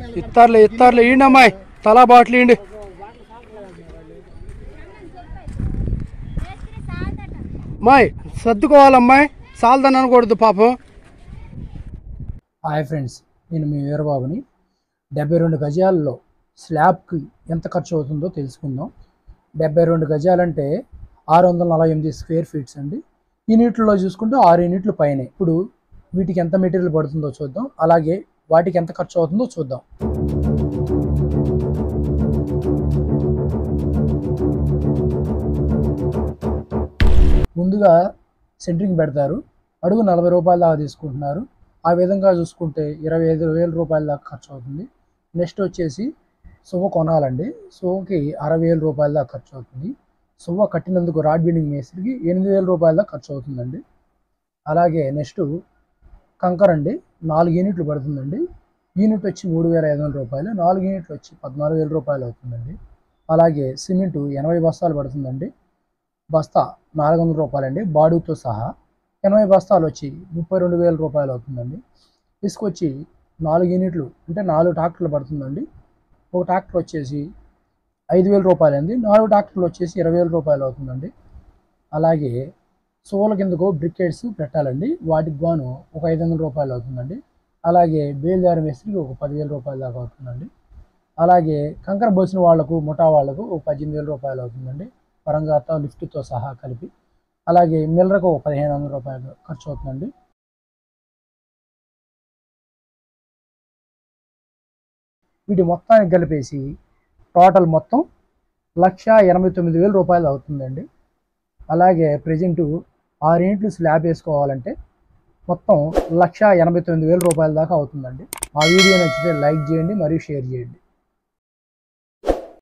ఇత్తారులే ఇత్తారులే ఇయ్యండి అమ్మాయి తలా బాటిల్ ఇవ్వండి అమ్మాయి సర్దుకోవాలమ్మాయి చాలదని అనకూడదు పాపం హాయ్ ఫ్రెండ్స్ నేను మీ వీరబాబుని డెబ్బై రెండు గజాల్లో స్లాబ్కి ఎంత ఖర్చు అవుతుందో తెలుసుకుందాం డెబ్బై రెండు గజాలంటే ఆరు వందల నలభై ఎనిమిది స్క్వేర్ ఫీట్స్ అండి యూనిట్లలో చూసుకుంటే ఆరు యూనిట్లు పైనే ఇప్పుడు వీటికి ఎంత మెటీరియల్ పడుతుందో చూద్దాం అలాగే వాటికి ఎంత ఖర్చు అవుతుందో చూద్దాం ముందుగా సెంట్రింగ్ పెడతారు అడుగు నలభై రూపాయల దాకా తీసుకుంటున్నారు ఆ విధంగా చూసుకుంటే ఇరవై ఐదు వేల రూపాయల దాకా ఖర్చు అవుతుంది నెక్స్ట్ వచ్చేసి సువ్వ కొనాలండి సువ్వకి అరవై వేల రూపాయల దాకా ఖర్చు అవుతుంది సువ్వ కట్టినందుకు రాడ్ బిల్డింగ్ మేస్త్రికి ఎనిమిది వేల రూపాయల దాకా ఖర్చు అవుతుందండి అలాగే నెక్స్ట్ కంకర్ అండి నాలుగు యూనిట్లు పడుతుందండి యూనిట్ వచ్చి మూడు వేల ఐదు వందల రూపాయలు నాలుగు యూనిట్లు వచ్చి పద్నాలుగు వేల రూపాయలు అవుతుందండి అలాగే సిమెంటు ఎనభై బస్తాలు పడుతుందండి బస్తా నాలుగు వందల రూపాయలండి బాడుతో సహా ఎనభై బస్తాలు వచ్చి ముప్పై రెండు వేల రూపాయలు అవుతుందండి ఇసుక వచ్చి నాలుగు యూనిట్లు అంటే నాలుగు ట్రాక్టర్లు పడుతుందండి ఒక ట్రాక్టర్ వచ్చేసి ఐదు వేల రూపాయలు అండి నాలుగు ట్రాక్టర్లు వచ్చేసి ఇరవై వేల రూపాయలు అవుతుందండి అలాగే సోల కిందకు బ్రికెట్స్ పెట్టాలండి వాటికి గాను ఒక ఐదు వందల రూపాయలు అవుతుందండి అలాగే బేల్దారి మేస్త్రికి ఒక పదివేల రూపాయల దాకా అవుతుందండి అలాగే కంకర పోసిన వాళ్లకు ముఠా వాళ్లకు ఒక పద్దెనిమిది వేల రూపాయలు అవుతుందండి పరంజాత లిఫ్ట్తో సహా కలిపి అలాగే మిల్లర్కు ఒక పదిహేను వందల రూపాయలు ఖర్చు అవుతుందండి వీటి మొత్తానికి కలిపేసి టోటల్ మొత్తం లక్ష ఎనభై తొమ్మిది వేల రూపాయలు అవుతుందండి అలాగే ప్రజెంటు ఆరు ఇంట్లు స్లాబ్ వేసుకోవాలంటే మొత్తం లక్ష ఎనభై తొమ్మిది వేల రూపాయల దాకా అవుతుందండి మా వీడియో నచ్చితే లైక్ చేయండి మరియు షేర్ చేయండి